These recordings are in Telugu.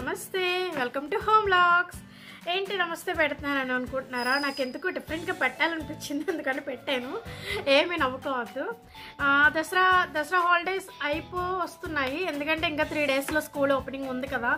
నమస్తే వెల్కమ్ టు హోమ్ లాగ్స్ ఏంటి నమస్తే పెడుతున్నానని అనుకుంటున్నారా నాకు ఎందుకు డిఫరెంట్గా పెట్టాలనిపించింది అందుకని పెట్టాను ఏమీ నవ్వుకోవద్దు ఆ, దసరా దసరా హాలిడేస్ అయిపో వస్తున్నాయి ఎందుకంటే ఇంకా త్రీ డేస్లో స్కూల్ ఓపెనింగ్ ఉంది కదా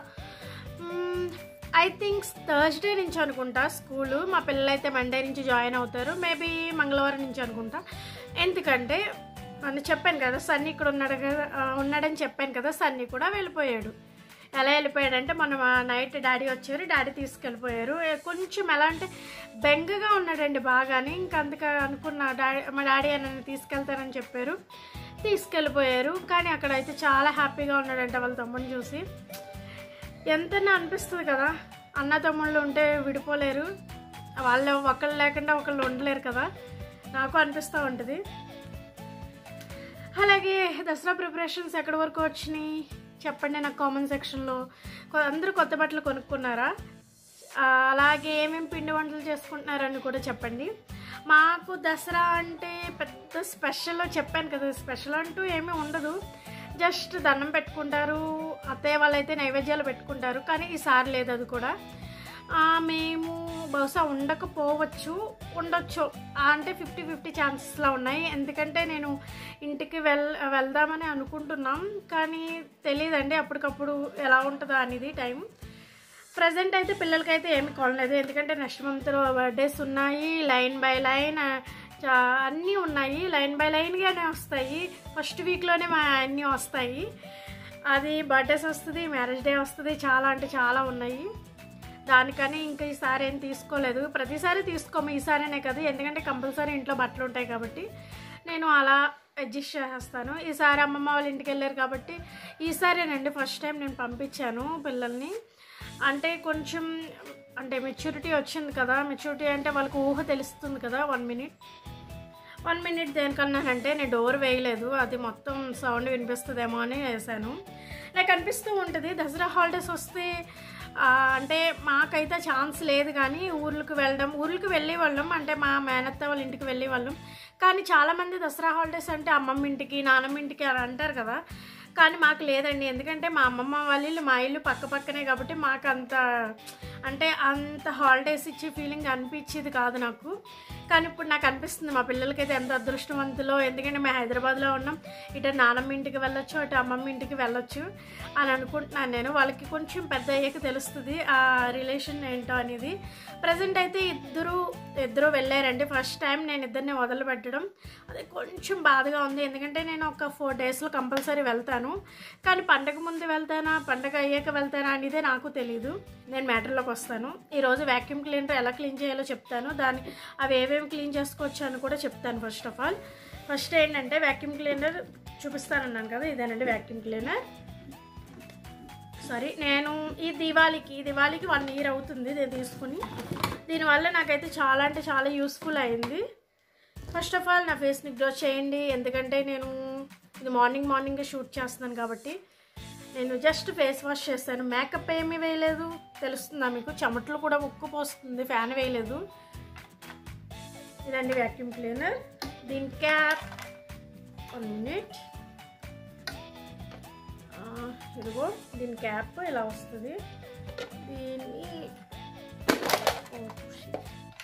ఐ థింక్ థర్స్డే నుంచి అనుకుంటా స్కూలు మా పిల్లలు అయితే మండే నుంచి జాయిన్ అవుతారు మేబీ మంగళవారం నుంచి అనుకుంటా ఎందుకంటే అని చెప్పాను కదా సన్నీ ఇక్కడ ఉన్నాడు కదా ఆ, ఉన్నాడని చెప్పాను కదా సన్నీ కూడా వెళ్ళిపోయాడు ఎలా వెళ్ళిపోయాడంటే మనం నైట్ డాడీ వచ్చారు డాడీ తీసుకెళ్ళిపోయారు ఏ, కొంచెం ఎలా అంటే బెంగగా ఉన్నాడండి బాగాని ఇంకా అందుకే అనుకున్న డాడీ మా డాడీ నన్ను తీసుకెళ్తారని చెప్పారు తీసుకెళ్ళిపోయారు కానీ అక్కడ అయితే చాలా హ్యాపీగా ఉన్నాడంట వాళ్ళ తమ్ముడిని చూసి ఎంతన్నా అనిపిస్తుంది కదా అన్న తమ్ముళ్ళు ఉంటే విడిపోలేరు వాళ్ళు ఒకళ్ళు లేకుండా ఒకళ్ళు ఉండలేరు కదా నాకు అనిపిస్తూ ఉంటుంది అలాగే దసరా ప్రిపరేషన్స్ ఎక్కడి వరకు వచ్చినాయి చెప్పండి నాకు కామెంట్ సెక్షన్లో కొ- అందరూ కొత్త బట్టలు కొనుక్కున్నారా ఆ, అలాగే ఏమేమి పిండి వంటలు చేసుకుంటున్నారని కూడా చెప్పండి మాకు దసరా అంటే పెద్ద స్పెషల్ చెప్పాను కదా స్పెషల్ అంటూ ఏమీ ఉండదు జస్ట్ దండం పెట్టుకుంటారు అత్తయ్య వాళ్ళైతే నైవేద్యాలు పెట్టుకుంటారు కానీ ఈసారి లేదు అది కూడా ఆ, మేము బహుశా ఉండకపోవచ్చు ఉండొచ్చు ఆ, అంటే ఫిఫ్టీ ఫిఫ్టీ ఛాన్సెస్లా ఉన్నాయి ఎందుకంటే నేను ఇంటికి వెల్ వెళ్దామని అనుకుంటున్నాం కానీ తెలియదండి అప్పటికప్పుడు ఎలా ఉంటుందో అనేది టైం ప్రజెంట్ అయితే పిల్లలకైతే ఏమి కొనలేదు ఎందుకంటే నెక్స్ట్ మంత్ బర్త్డేస్ ఉన్నాయి లైన్ బై లైన్ అన్నీ ఉన్నాయి లైన్ బై లైన్గానే వస్తాయి ఫస్ట్ వీక్లోనే మా అన్నీ వస్తాయి అది బర్త్డేస్ వస్తుంది మ్యారేజ్ డే వస్తుంది చాలా అంటే చాలా ఉన్నాయి దానికని ఇంకా ఈసారి ఏం తీసుకోలేదు ప్రతిసారి తీసుకోము ఈసారినే కదా ఎందుకంటే కంపల్సరీ ఇంట్లో బట్టలు ఉంటాయి కాబట్టి నేను అలా అడ్జస్ట్ చేసేస్తాను ఈసారి అమ్మమ్మ వాళ్ళ ఇంటికి వెళ్ళారు కాబట్టి ఈసారేనండి ఫస్ట్ టైం నేను పంపించాను పిల్లల్ని అంటే కొంచెం అంటే మెచ్యూరిటీ వచ్చింది కదా మెచ్యూరిటీ అంటే వాళ్ళకి ఊహ తెలుస్తుంది కదా వన్ మినిట్ వన్ మినిట్ దేనికన్నానంటే నేను డోర్ వేయలేదు అది మొత్తం సౌండ్ వినిపిస్తుందేమో అని వేసాను నాకు అనిపిస్తూ ఉంటుంది దసరా హాలిడేస్ వస్తే ఆ, అంటే మాకైతే ఛాన్స్ లేదు కానీ ఊర్లకు వెళ్ళడం ఊర్లకు వెళ్ళే వాళ్ళం అంటే మా మేనత్త వాళ్ళ ఇంటికి వెళ్ళే వాళ్ళం కానీ చాలామంది దసరా హాలిడేస్ అంటే అమ్మమ్మ ఇంటికి నానమ్మ ఇంటికి అని అంటారు కదా కానీ మాకు లేదండి ఎందుకంటే మా అమ్మమ్మ వాళ్ళ ఇల్లు మా ఇల్లు పక్క పక్కనే కాబట్టి మాకు అంత అంటే అంత హాలిడేస్ ఇచ్చే ఫీలింగ్ అనిపించేది కాదు నాకు కానీ ఇప్పుడు నాకు అనిపిస్తుంది మా పిల్లలకైతే ఎంత అదృష్టవంతులో ఎందుకంటే మేము హైదరాబాద్లో ఉన్నాం ఇటు నానమ్మ ఇంటికి వెళ్ళొచ్చు అటు అమ్మమ్మ ఇంటికి వెళ్ళొచ్చు అని అనుకుంటున్నాను నేను వాళ్ళకి కొంచెం పెద్ద అయ్యాక తెలుస్తుంది ఆ రిలేషన్ ఏంటో అనేది ప్రజెంట్ అయితే ఇద్దరు ఇద్దరు వెళ్ళారండి ఫస్ట్ టైం నేను ఇద్దరిని వదిలి పెట్టడం అది కొంచెం బాధగా ఉంది ఎందుకంటే నేను ఒక ఫోర్ డేస్లో కంపల్సరీ వెళ్తాను కానీ పండగ ముందు వెళ్తానా పండగ అయ్యాక వెళ్తానా అనేది నాకు తెలియదు నేను మ్యాటర్లోకి వస్తాను ఈరోజు వ్యాక్యూమ్ క్లీనర్ ఎలా క్లీన్ చేయాలో చెప్తాను దాని అవి ఏమేమి క్లీన్ చేసుకోవచ్చు అని కూడా చెప్తాను ఫస్ట్ ఆఫ్ ఆల్ ఫస్ట్ ఏంటంటే వ్యాక్యూమ్ క్లీనర్ చూపిస్తానన్నాను కదా ఇదేనండి వ్యాక్యూమ్ క్లీనర్ సారీ నేను ఈ దివాళీకి ఈ దివాళీకి వన్ ఇయర్ అవుతుంది నేను తీసుకుని దీనివల్ల నాకైతే చాలా అంటే చాలా యూస్ఫుల్ అయింది ఫస్ట్ ఆఫ్ ఆల్ నా ఫేస్ని గ్లో చేయండి ఎందుకంటే నేను ఇది మార్నింగ్ మార్నింగ్ షూట్ చేస్తున్నాను కాబట్టి నేను జస్ట్ ఫేస్ వాష్ చేస్తాను మేకప్ ఏమీ వేయలేదు తెలుస్తుందా మీకు చెమటలు కూడా ఉక్కు పోస్తుంది ఫ్యాన్ వేయలేదు ఇదండి వ్యాక్యూమ్ క్లీనర్ దీని క్యాప్ వన్ మినిట్ ఇదిగో దీని క్యాప్ ఇలా వస్తుంది దీన్ని ఓ, shit.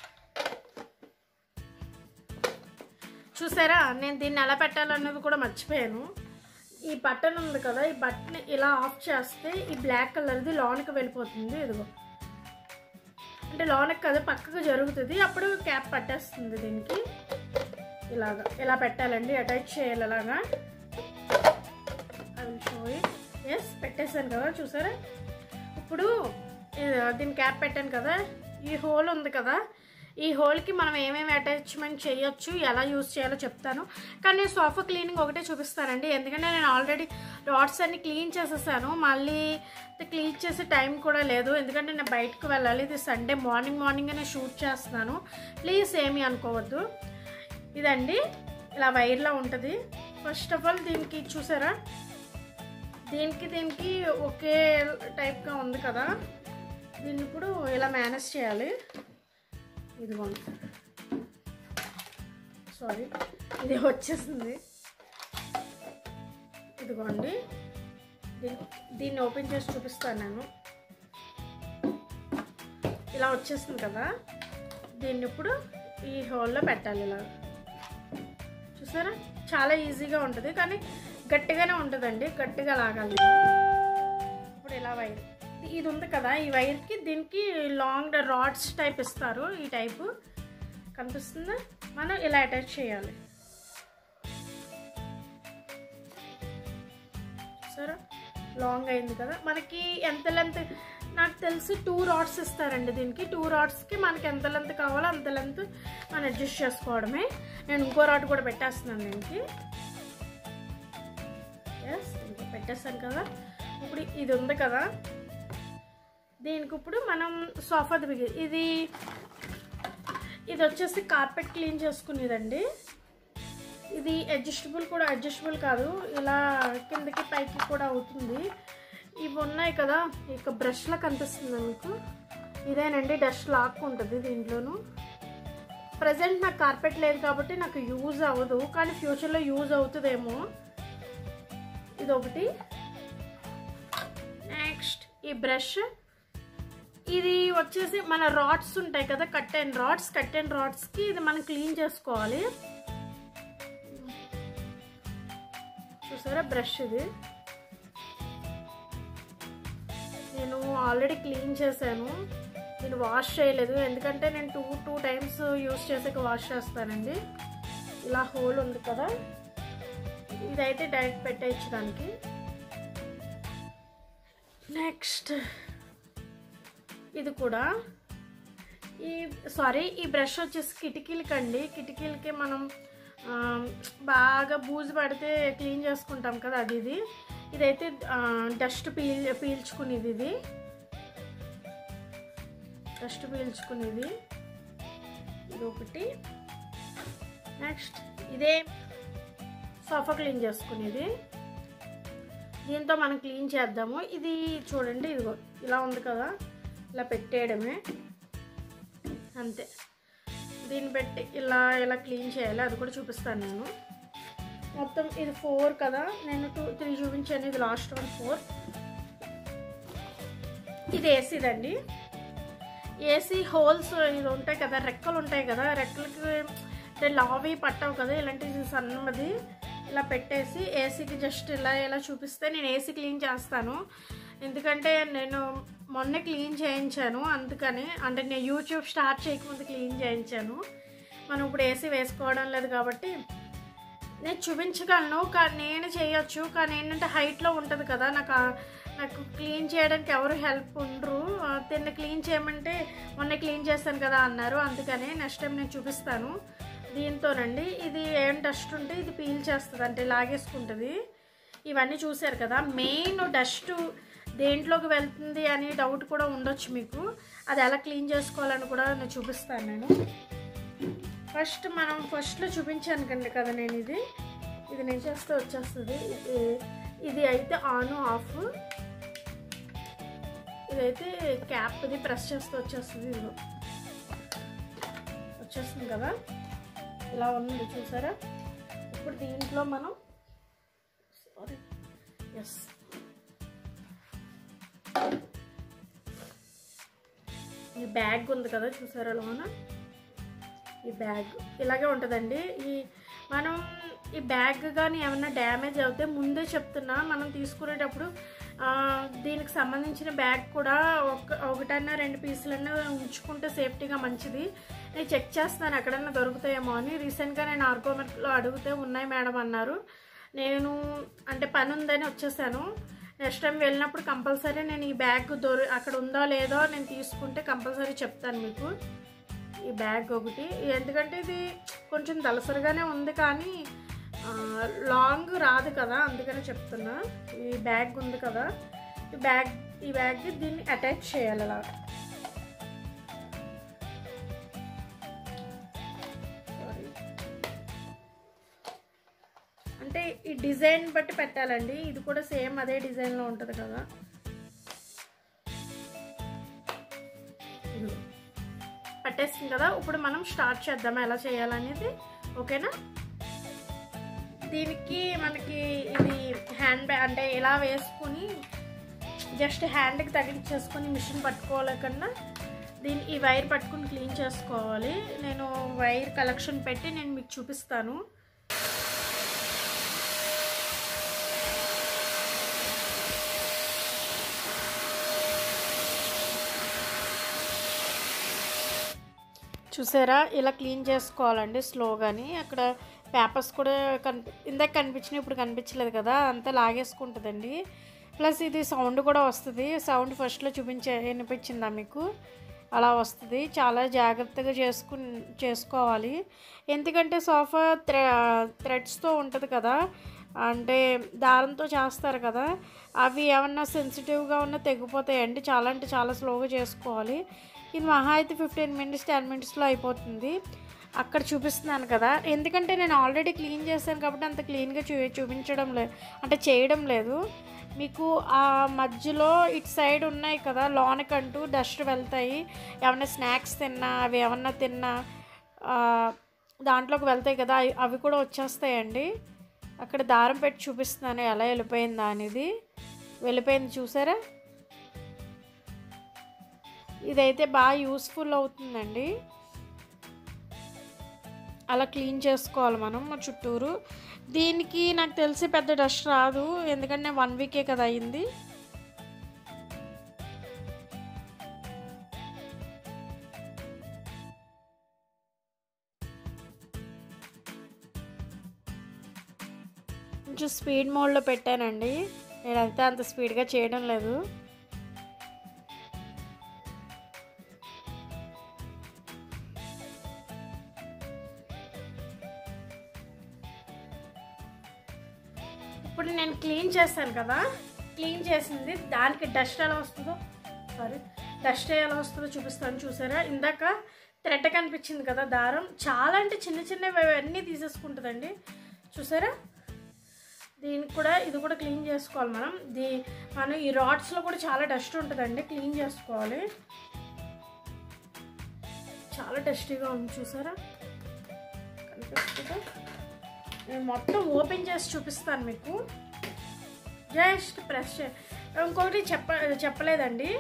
చూసారా నేను దీన్ని ఎలా పెట్టాలన్నది కూడా మర్చిపోయాను ఈ బటన్ ఉంది కదా ఈ బటన్ ఇలా ఆఫ్ చేస్తే ఈ బ్లాక్ కలర్ది లోనికి వెళ్ళిపోతుంది ఇదిగో అంటే లోనకి కదా పక్కకు జరుగుతుంది అప్పుడు క్యాప్ పట్టేస్తుంది దీనికి ఇలాగా ఇలా పెట్టాలండి అటాచ్ చేయాలి అలాగా ఐ విల్ షో ఇట్ ఎస్ పెట్టేశాను కదా చూసారా ఇప్పుడు ఇది- దీని క్యాప్ పెట్టాను కదా ఈ హోల్ ఉంది కదా ఈ హోల్కి మనం ఏమేమి అటాచ్మెంట్ చేయొచ్చు ఎలా యూస్ చేయాలో చెప్తాను కానీ సోఫా క్లీనింగ్ ఒకటే చూపిస్తానండి ఎందుకంటే నేను ఆల్రెడీ రాడ్స్ అన్ని క్లీన్ చేసేసాను మళ్ళీ క్లీన్ చేసే టైం కూడా లేదు ఎందుకంటే నేను బయటకు వెళ్ళాలి ఇది సండే మార్నింగ్ మార్నింగ్ నేను షూట్ చేస్తున్నాను ప్లీజ్ ఏమీ అనుకోవద్దు ఇదండి ఇలా వైర్లో ఉంటుంది ఫస్ట్ ఆఫ్ ఆల్ దీనికి చూసారా దీనికి దీనికి ఒకే టైప్గా ఉంది కదా దీన్ని ఇప్పుడు ఇలా మేనేజ్ చేయాలి ఇదిగోండి సారీ ఇది వచ్చేసింది ఇదిగోండి దీన్ని దీన్ని ఓపెన్ చేసి చూపిస్తాను నేను ఇలా వచ్చేసింది కదా దీన్ని ఇప్పుడు ఈ హోల్లో పెట్టాలి ఇలా చూసారా చాలా ఈజీగా ఉంటుంది కానీ గట్టిగానే ఉంటుందండి గట్టిగా లాగాలి ఇప్పుడు ఇలా వైర్ ఇది ఉంది కదా ఈ వైర్కి దీనికి లాంగ్ రాడ్స్ టైప్ ఇస్తారు ఈ టైపు కనిపిస్తుందా మనం ఇలా అటాచ్ చేయాలి సరే లాంగ్ అయింది కదా మనకి ఎంత లెంత్ నాకు తెలిసి టూ రాడ్స్ ఇస్తారండి దీనికి టూ రాడ్స్కి మనకి ఎంత లెంత్ కావాలో అంత లెంత్ మనం అడ్జస్ట్ చేసుకోవడమే నేను ఇంకో రాడ్ కూడా పెట్టేస్తున్నాను దీనికి ఎస్ ఇంకో పెట్టేస్తాను కదా ఇప్పుడు ఇది ఉంది కదా దీనికి ఇప్పుడు మనం సోఫా దిగి ఇది ఇది వచ్చేసి కార్పెట్ క్లీన్ చేసుకునేదండి ఇది అడ్జస్టబుల్ కూడా అడ్జస్టబుల్ కాదు ఇలా కిందకి పైకి కూడా అవుతుంది ఇవి ఉన్నాయి కదా ఇక బ్రష్లా కనిపిస్తుంది మీకు ఇదేనండి డస్ట్ లాక్కుంటుంది దీంట్లోనూ ప్రజెంట్ నాకు కార్పెట్ లేదు కాబట్టి నాకు యూజ్ అవ్వదు కానీ ఫ్యూచర్లో యూజ్ అవుతుందేమో ఇది ఒకటి నెక్స్ట్ ఈ బ్రష్ ఇది వచ్చేసి మన రాడ్స్ ఉంటాయి కదా cut and rods cut and రాడ్స్కి ఇది మనం క్లీన్ చేసుకోవాలి చూసారా బ్రష్ ఇది నేను ఆల్రెడీ క్లీన్ చేశాను నేను వాష్ చేయలేదు ఎందుకంటే నేను టూ టూ టైమ్స్ యూస్ చేసాక వాష్ చేస్తానండి ఇలా హోల్ ఉంది కదా ఇదైతే డైరెక్ట్ పెట్టేయచ్చు దానికి నెక్స్ట్ ఇది కూడా ఈ సారీ ఈ బ్రష్ వచ్చేసి కిటికీలకండి కిటికీలకి మనం ఆ, బాగా బూజు పడితే క్లీన్ చేసుకుంటాం కదా అది ఇది ఇదైతే డస్ట్ పీల్ పీల్చుకునేది ఇది డస్ట్ పీల్చుకునేది ఇది ఒకటి నెక్స్ట్ ఇదే సోఫా క్లీన్ చేసుకునేది దీంతో మనం క్లీన్ చేద్దాము ఇది చూడండి ఇదిగో ఇలా ఉంది కదా ఇలా పెట్టేయడమే అంతే దీన్ని పెట్టి ఇలా ఇలా క్లీన్ చేయాలి అది కూడా చూపిస్తాను నేను మొత్తం ఇది ఫోర్ కదా నేను టూ త్రీ చూపించాను ఇది లాస్ట్ వన్ ఫోర్ ఇది ఏసీదండి ఏసీ హోల్స్ ఇది ఉంటాయి కదా రెక్కలు ఉంటాయి కదా రెక్కలకి అంటే లావి పట్టవు కదా ఇలాంటి సన్నది ఇలా పెట్టేసి ఏసీకి జస్ట్ ఇలా ఇలా చూపిస్తే నేను ఏసీ క్లీన్ చేస్తాను ఎందుకంటే నేను మొన్న క్లీన్ చేయించాను అందుకని అంటే నేను యూట్యూబ్ స్టార్ట్ చేయకముందు క్లీన్ చేయించాను మనం ఇప్పుడు ఏసీ వేసుకోవడం లేదు కాబట్టి నేను చూపించగలను కానీ నేను చేయొచ్చు కానీ ఏంటంటే హైట్లో ఉంటుంది కదా నాకు ఆ- నాకు క్లీన్ చేయడానికి ఎవరు హెల్ప్ ఉండరు ఆ, తిన్న క్లీన్ చేయమంటే మొన్న క్లీన్ చేస్తాను కదా అన్నారు అందుకని నెక్స్ట్ టైం నేను చూపిస్తాను దీంతోనండి ఇది ఏం డస్ట్ ఉంటే ఇది పీల్ చేస్తుంది అంటే లాగేసుకుంటుంది ఇవన్నీ చూశారు కదా మెయిన్ డస్ట్ దేంట్లోకి వెళ్తుంది అని డౌట్ కూడా ఉండొచ్చు మీకు అది ఎలా క్లీన్ చేసుకోవాలని కూడా నేను చూపిస్తాను నేను ఫస్ట్ మనం ఫస్ట్లో చూపించాను కండి కదా నేను ఇది ఇది నేను చేస్తే వచ్చేస్తుంది ఇది- ఇది అయితే ఆన్ ఆఫ్ ఇదైతే క్యాప్ ఇది ప్రెస్ చేస్తే వచ్చేస్తుంది ఇదిగో వచ్చేస్తుంది కదా ఇలా ఉంది చూసారా ఇప్పుడు దీంట్లో మనం సారీ ఎస్ ఈ బ్యాగ్ ఉంది కదా చూసారా లోన ఈ బ్యాగ్ ఇలాగే ఉంటుందండి ఈ మనం ఈ బ్యాగ్ కానీ ఏమన్నా డ్యామేజ్ అవుతే ముందే చెప్తున్నా మనం తీసుకునేటప్పుడు ఆ, దీనికి సంబంధించిన బ్యాగ్ కూడా ఒక ఒకటన్నా రెండు పీసులన్నా ఉంచుకుంటే సేఫ్టీగా మంచిది నేను చెక్ చేస్తాను ఎక్కడన్నా దొరుకుతాయేమో అని రీసెంట్గా నేను ఆర్కోమెట్లో అడిగితే ఉన్నాయి మేడం అన్నారు నేను అంటే పని ఉందని వచ్చేసాను నెక్స్ట్ టైం వెళ్ళినప్పుడు కంపల్సరీ నేను ఈ బ్యాగ్ దొరి అక్కడ ఉందో లేదో నేను తీసుకుంటే కంపల్సరీ చెప్తాను మీకు ఈ బ్యాగ్ ఒకటి ఎందుకంటే ఇది కొంచెం దలసరిగానే ఉంది కానీ ఆ, లాంగ్ రాదు కదా అందుకనే చెప్తున్నా ఈ బ్యాగ్ ఉంది కదా ఈ బ్యాగ్ ఈ బ్యాగ్ దీన్ని అటాచ్ చేయాలి అలా Sorry. అంటే ఈ డిజైన్ బట్టి పెట్టాలండి ఇది కూడా సేమ్ అదే డిజైన్లో ఉంటుంది కదా ఇదిగో. పట్టేస్తుంది కదా ఇప్పుడు మనం స్టార్ట్ చేద్దాం ఎలా చేయాలనేది ఓకేనా దీనికి మనకి ఇది హ్యాండ్ బ్యాగ్ అంటే ఇలా వేసుకుని జస్ట్ హ్యాండ్కి తగిలించేసుకొని మిషన్ పట్టుకోలేకన్నా దీని ఈ వైర్ పట్టుకుని క్లీన్ చేసుకోవాలి నేను వైర్ కలెక్షన్ పెట్టి నేను మీకు చూపిస్తాను చూసారా ఇలా క్లీన్ చేసుకోవాలండి స్లోగాని అక్కడ పేపర్స్ కూడా కనిపి ఇందాక కనిపించినాయి ఇప్పుడు కనిపించలేదు కదా అంతా లాగేసుకుంటుందండి ప్లస్ ఇది సౌండ్ కూడా వస్తుంది సౌండ్ ఫస్ట్లో చూపించే వినిపించిందా మీకు అలా వస్తుంది చాలా జాగ్రత్తగా చేసుకు చేసుకోవాలి ఎందుకంటే సోఫా థ్రె థ్రెడ్స్తో ఉంటుంది కదా అంటే దారంతో చేస్తారు కదా అవి ఏమన్నా సెన్సిటివ్గా ఉన్న తెగిపోతాయండి చాలా అంటే చాలా స్లోగా చేసుకోవాలి ఇది మహా అయితే ఫిఫ్టీన్ మినిట్స్ టెన్ మినిట్స్లో అయిపోతుంది అక్కడ చూపిస్తున్నాను కదా ఎందుకంటే నేను ఆల్రెడీ క్లీన్ చేశాను కాబట్టి అంత క్లీన్గా చూ చూపించడం లేదు అంటే చేయడం లేదు మీకు ఆ మధ్యలో ఇటు సైడ్ ఉన్నాయి కదా లోనకంటూ డస్ట్ వెళ్తాయి ఏమన్నా స్నాక్స్ తిన్నా అవి ఏమన్నా తిన్నా ఆ, దాంట్లోకి వెళ్తాయి కదా అవి- అవి కూడా వచ్చేస్తాయండి అక్కడ దారం పెట్టి చూపిస్తున్నాను ఎలా వెళ్ళిపోయిందా అనేది వెళ్ళిపోయింది చూసారా ఇదైతే బాగా యూస్ఫుల్ అవుతుందండి అలా క్లీన్ చేసుకోవాలి మనం మా చుట్టూరు దీనికి నాకు తెలిసి పెద్ద డస్ట్ రాదు ఎందుకంటే వన్ వీకే కదా అయింది కొంచెం స్పీడ్ మోడ్లో పెట్టానండి నేనైతే అంత స్పీడ్గా చేయడం లేదు ఇప్పుడు నేను క్లీన్ చేశాను కదా క్లీన్ చేసింది దానికి డస్ట్ ఎలా వస్తుందో సారీ డస్ట్ ఎలా వస్తుందో చూపిస్తాను చూసారా ఇందాక థ్రెడ్ కనిపించింది కదా దారం చాలా అంటే చిన్న చిన్నవి అన్నీ తీసేసుకుంటుందండి చూసారా దీనికి కూడా ఇది కూడా క్లీన్ చేసుకోవాలి మనం దీ మనం ఈ రాడ్స్లో కూడా చాలా డస్ట్ ఉంటుందండి క్లీన్ చేసుకోవాలి చాలా డస్టీగా ఉంది చూసారా కనిపిస్తుందా నేను మొత్తం ఓపెన్ చేసి చూపిస్తాను మీకు జస్ట్ ప్రెస్ చే ఇంకొకటి చెప్ప చెప్పలేదండి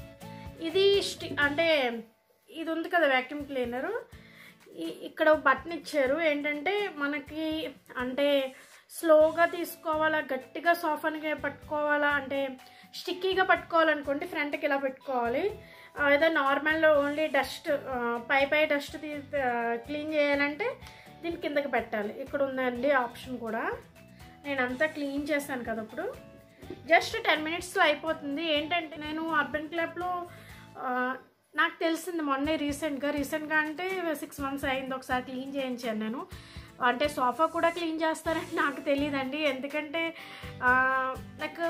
ఇది స్టి అంటే ఇది ఉంది కదా వ్యాక్యూమ్ క్లీనరు ఇక్కడ బటన్ ఇచ్చారు ఏంటంటే మనకి అంటే స్లోగా తీసుకోవాలా గట్టిగా సోఫానికి పట్టుకోవాలా అంటే స్టిక్కీగా పట్టుకోవాలనుకోండి ఫ్రంట్కి ఇలా పెట్టుకోవాలి ఆ, ఏదో నార్మల్ ఓన్లీ డస్ట్ పై పై డస్ట్ తీ క్లీన్ చేయాలంటే దీని కిందకి పెట్టాలి ఇక్కడ ఉందండి ఆప్షన్ కూడా నేను అంతా క్లీన్ చేశాను కదా ఇప్పుడు జస్ట్ టెన్ మినిట్స్లో అయిపోతుంది ఏంటంటే నేను అర్బన్ క్లబ్లో ఆ, నాకు తెలిసింది మొన్నే రీసెంట్గా రీసెంట్గా అంటే సిక్స్ మంత్స్ అయింది ఒకసారి క్లీన్ చేయించాను నేను అంటే సోఫా కూడా క్లీన్ చేస్తారని నాకు తెలియదండి ఎందుకంటే ఆ, నాకు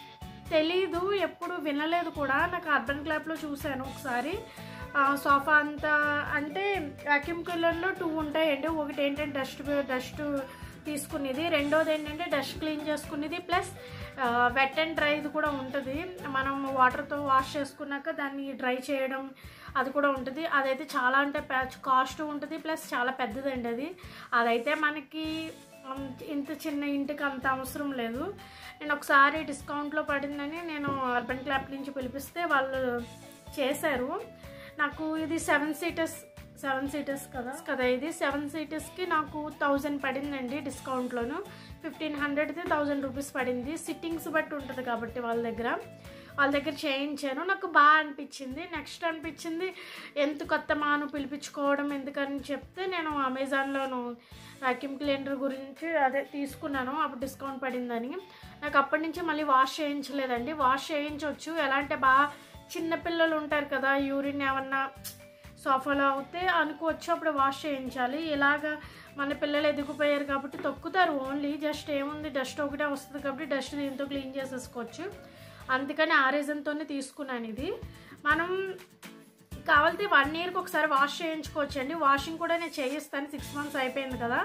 తెలీదు ఎప్పుడు వినలేదు కూడా నాకు అర్బన్ క్లాబ్లో చూశాను ఒకసారి ఆ, సోఫా అంతా అంటే వ్యాక్యూమ్ క్లీనర్లో టూ ఉంటాయండి ఒకటి ఏంటంటే డస్ట్ డస్ట్ తీసుకునేది రెండోది ఏంటంటే డస్ట్ క్లీన్ చేసుకునేది ప్లస్ వెట్ అండ్ డ్రైది కూడా ఉంటుంది మనం వాటర్తో వాష్ చేసుకున్నాక దాన్ని డ్రై చేయడం అది కూడా ఉంటుంది అదైతే చాలా అంటే కాస్ట్ ఉంటుంది ప్లస్ చాలా పెద్దదండి అది అదైతే మనకి ఉమ్, ఇంత చిన్న ఇంటికి అంత అవసరం లేదు నేను ఒకసారి డిస్కౌంట్లో పడిందని నేను అర్బన్ క్లాబ్ నుంచి పిలిపిస్తే వాళ్ళు చేశారు నాకు ఇది సెవెన్ సీటర్స్ సెవెన్ సీటర్స్ కదా కదా ఇది సెవెన్ సీటర్స్కి నాకు థౌజండ్ పడిందండి డిస్కౌంట్లోను ఫిఫ్టీన్ హండ్రెడ్ది థౌజండ్ రూపీస్ పడింది సిట్టింగ్స్ బట్టి ఉంటుంది కాబట్టి వాళ్ళ దగ్గర వాళ్ళ దగ్గర చేయించాను నాకు బాగా అనిపించింది నెక్స్ట్ అనిపించింది ఎంత కొత్త మాను పిలిపించుకోవడం ఎందుకని చెప్తే నేను అమెజాన్లోను వాక్యూమ్ క్లీనర్ గురించి అదే తీసుకున్నాను అప్పుడు డిస్కౌంట్ పడిందని నాకు అప్పటి నుంచి మళ్ళీ వాష్ చేయించలేదండి వాష్ చేయించవచ్చు ఎలా అంటే బాగా చిన్నపిల్లలు ఉంటారు కదా యూరిన్ ఏమన్నా సోఫాలో అవుతే అనుకోవచ్చు అప్పుడు వాష్ చేయించాలి ఇలాగా మన పిల్లలు ఎదిగిపోయారు కాబట్టి తొక్కుతారు ఓన్లీ జస్ట్ ఏముంది డస్ట్ ఒకటే వస్తుంది కాబట్టి డస్ట్ దీంతో క్లీన్ చేసేసుకోవచ్చు అందుకని ఆ రీజన్తోనే తీసుకున్నాను ఇది మనం కావాలితే వన్ ఇయర్కి ఒకసారి వాష్ చేయించుకోవచ్చు అండి వాషింగ్ కూడా నేను చేయిస్తాను సిక్స్ మంత్స్ అయిపోయింది కదా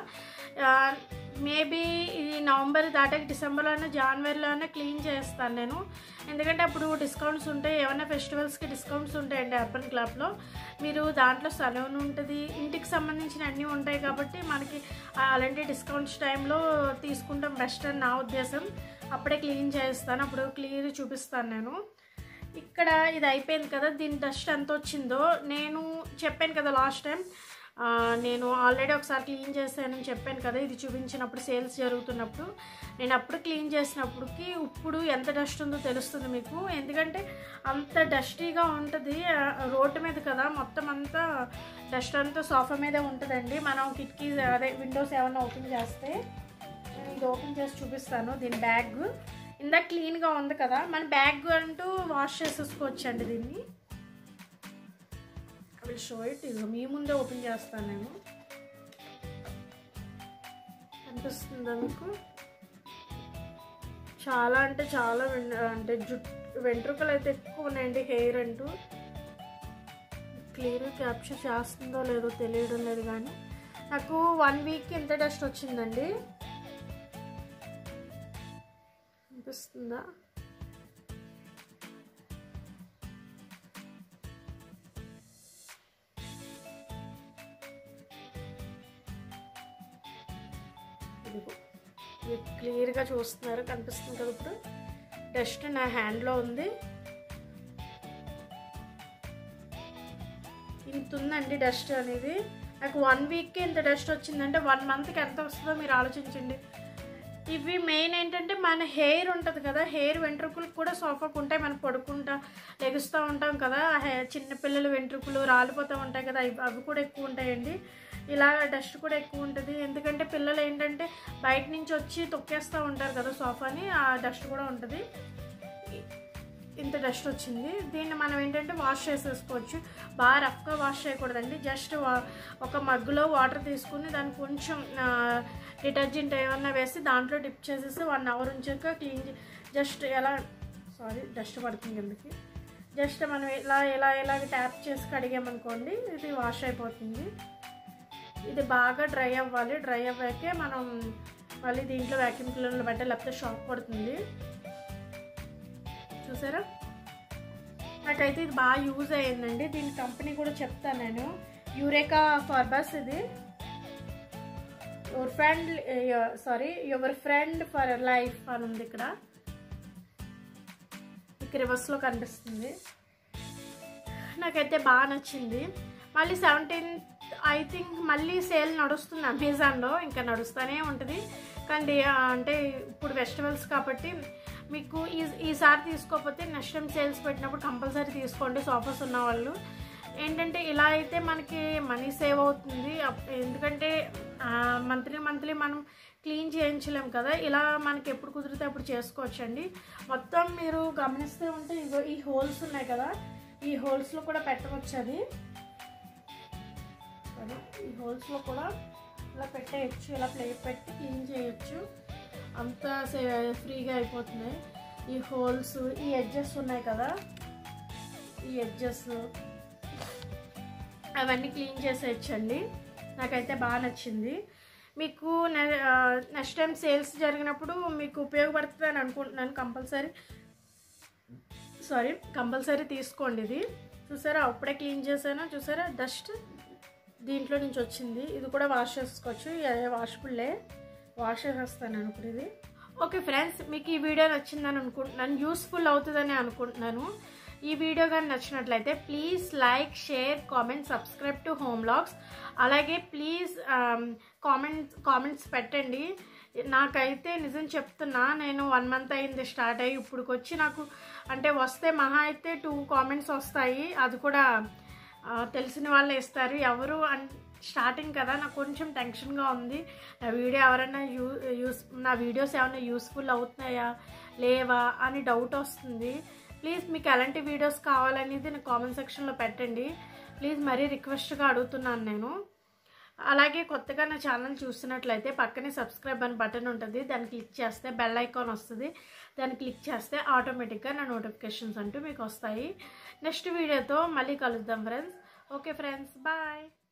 మేబీ ఇది నవంబర్ దాటాక డిసెంబర్లోనే జనవరిలోనే క్లీన్ చేస్తాను నేను ఎందుకంటే అప్పుడు డిస్కౌంట్స్ ఉంటాయి ఏమైనా ఫెస్టివల్స్కి డిస్కౌంట్స్ ఉంటాయండి అర్బన్ క్లబ్లో మీరు దాంట్లో సలూన్ ఉంటుంది ఇంటికి సంబంధించిన అన్నీ ఉంటాయి కాబట్టి మనకి అలాంటి డిస్కౌంట్స్ టైంలో తీసుకుంటాం బెస్ట్ అని నా ఉద్దేశం అప్పుడే క్లీన్ చేస్తాను అప్పుడు క్లియర్ చూపిస్తాను నేను ఇక్కడ ఇది అయిపోయింది కదా దీని డస్ట్ ఎంత వచ్చిందో నేను చెప్పాను కదా లాస్ట్ టైం ఆ, నేను ఆల్రెడీ ఒకసారి క్లీన్ చేశానని చెప్పాను కదా ఇది చూపించినప్పుడు సేల్స్ జరుగుతున్నప్పుడు నేను అప్పుడు క్లీన్ చేసినప్పటికి ఇప్పుడు ఎంత డస్ట్ ఉందో తెలుస్తుంది మీకు ఎందుకంటే అంత డస్టీగా ఉంటుంది ఆ, రోడ్డు మీద కదా మొత్తం అంతా డస్ట్ అంతా సోఫా మీదే ఉంటుందండి మనం కిటికీ అదే విండోస్ ఏమన్నా ఓపెన్ చేస్తే నేను ఇది ఓపెన్ చేసి చూపిస్తాను దీని బ్యాగ్ ఇందాక క్లీన్గా ఉంది కదా మన బ్యాగ్ అంటూ వాష్ చేసేసుకోవచ్చు అండి దీన్ని ఐ విల్ షో ఇట్ ఇది మీ ముందే ఓపెన్ చేస్తాను నేను కనిపిస్తుందా మీకు చాలా అంటే చాలా వెన్- అంటే జుట్టు వెంట్రుకలు అయితే ఎక్కువ ఉన్నాయండి హెయిర్ అంటూ క్లియర్ క్యాప్చర్ చేస్తుందో లేదో తెలియడం లేదు కానీ నాకు వన్ వీక్ ఎంత డస్ట్ వచ్చిందండి అనిపిస్తుందా ఇదిగో మీరు క్లియర్గా చూస్తున్నారు కనిపిస్తుంది కదా ఇప్పుడు డస్ట్ నా హ్యాండ్లో ఉంది ఇంత ఉందండి డస్ట్ అనేది నాకు వన్ వీక్కి ఇంత డస్ట్ వచ్చిందంటే వన్ మంత్కి ఎంత వస్తుందో మీరు ఆలోచించండి ఇవి మెయిన్ ఏంటంటే మన హెయిర్ ఉంటుంది కదా హెయిర్ వెంట్రుకలు కూడా సోఫాకు ఉంటాయి మనం పడుకుంటా లెగుస్తూ ఉంటాం కదా ఆ హెయిర్ చిన్నపిల్లల వెంట్రుకలు రాలిపోతూ ఉంటాయి కదా అవి అవి కూడా ఎక్కువ ఉంటాయండి ఇలా డస్ట్ కూడా ఎక్కువ ఉంటుంది ఎందుకంటే పిల్లలు ఏంటంటే బయట నుంచి వచ్చి తొక్కేస్తూ ఉంటారు కదా సోఫాని ఆ డస్ట్ కూడా ఉంటుంది ఇంత డస్ట్ వచ్చింది దీన్ని మనం ఏంటంటే వాష్ చేసేసుకోవచ్చు బాగా రఫ్గా వాష్ చేయకూడదండి జస్ట్ ఒక మగ్గులో వాటర్ తీసుకుని దాన్ని కొంచెం డిటర్జెంట్ ఏమన్నా వేసి దాంట్లో డిప్ చేసేసి వన్ అవర్ ఉంచాక క్లీన్ జస్ట్ ఎలా సారీ డస్ట్ పడుతుంది కిందకి జస్ట్ మనం ఇలా ఇలా ఇలా ట్యాప్ చేసి కడిగామనుకోండి ఇది వాష్ అయిపోతుంది ఇది బాగా డ్రై అవ్వాలి డ్రై అవ్వాకే మనం మళ్ళీ దీంట్లో వ్యాక్యూమ్ క్లీనర్లు పెట్టాలి లేకపోతే షాక్ పడుతుంది చూసారా నాకైతే ఇది బాగా యూజ్ అయ్యిందండి దీని కంపెనీ కూడా చెప్తాను నేను యూరేకా ఫార్బస్ ఇది your friend sorry your friend for life అని ఉంది ఇక్కడ ఇక్కడ రివర్స్లో కనిపిస్తుంది నాకైతే బాగా నచ్చింది మళ్ళీ సెవెంటీన్త్ ఐ థింక్ మళ్ళీ సేల్ నడుస్తుంది అమెజాన్లో ఇంకా నడుస్తూనే ఉంటుంది కానీ ఆ, అంటే ఇప్పుడు ఫెస్టివల్స్ కాబట్టి మీకు ఈ ఈసారి తీసుకోకపోతే నెక్స్ట్ టైం సేల్స్ పెట్టినప్పుడు కంపల్సరీ తీసుకోండి సోఫాస్ ఉన్న వాళ్ళు ఏంటంటే ఇలా అయితే మనకి మనీ సేవ్ అవుతుంది అప్- ఎందుకంటే మంత్లీ మంత్లీ మనం క్లీన్ చేయించలేం కదా ఇలా మనకి ఎప్పుడు కుదిరితే అప్పుడు చేసుకోవచ్చండి మొత్తం మీరు గమనిస్తే ఉంటే ఇగో ఈ హోల్స్ ఉన్నాయి కదా ఈ హోల్స్లో కూడా పెట్టవచ్చు అది సరే, ఈ హోల్స్లో కూడా ఇలా పెట్టేయచ్చు ఇలా ప్లేట్ పెట్టి క్లీన్ చేయొచ్చు అంత ఫ్రీగా అయిపోతున్నాయి ఈ హోల్స్ ఈ ఎడ్జెస్ ఉన్నాయి కదా ఈ ఎడ్జెస్ అవన్నీ క్లీన్ చేసేయచ్చండి నాకైతే బాగా నచ్చింది మీకు నెక్స్ట్ టైం సేల్స్ జరిగినప్పుడు మీకు ఉపయోగపడుతుంది అని అనుకుంటున్నాను కంపల్సరీ సారీ కంపల్సరీ తీసుకోండి ఇది చూసారా అప్పుడే క్లీన్ చేశాను చూసారా డస్ట్ దీంట్లో నుంచి వచ్చింది ఇది కూడా వాష్ చేసుకోవచ్చు వాషబుల్లే వాష్ చేసేస్తాను ఇప్పుడు ఇది ఓకే ఫ్రెండ్స్ మీకు ఈ వీడియో నచ్చిందని అనుకుంటున్నాను యూస్ఫుల్ అవుతుందని అనుకుంటున్నాను ఈ వీడియో కానీ నచ్చినట్లయితే please like share comment subscribe to home logs అలాగే ప్లీజ్ కామెంట్స్ కామెంట్స్ పెట్టండి నాకైతే నిజం చెప్తున్నా నేను వన్ మంత్ అయింది స్టార్ట్ అయ్యి ఇప్పుడుకి వచ్చి నాకు అంటే వస్తే మహా అయితే టూ కామెంట్స్ వస్తాయి అది కూడా ఆ, తెలిసిన వాళ్ళు ఇస్తారు ఎవరు అన్ స్టార్టింగ్ కదా నాకు కొంచెం టెన్షన్గా ఉంది నా వీడియో ఎవరైనా యూ యూస్ నా వీడియోస్ ఏమైనా యూస్ఫుల్ అవుతున్నాయా లేవా అని డౌట్ వస్తుంది ప్లీజ్ మీకు ఎలాంటి వీడియోస్ కావాలనేది నాకు కామెంట్ సెక్షన్లో పెట్టండి ప్లీజ్ మరీ రిక్వెస్ట్గా అడుగుతున్నాను నేను అలాగే కొత్తగా నా ఛానల్ చూస్తున్నట్లయితే పక్కనే సబ్స్క్రైబ్ అని బటన్ ఉంటుంది దాన్ని క్లిక్ చేస్తే బెల్ ఐకాన్ వస్తుంది దాన్ని క్లిక్ చేస్తే ఆటోమేటిక్గా నా నోటిఫికేషన్స్ అంటూ మీకు వస్తాయి నెక్స్ట్ వీడియోతో మళ్ళీ కలుద్దాం ఫ్రెండ్స్ ఓకే ఫ్రెండ్స్ బాయ్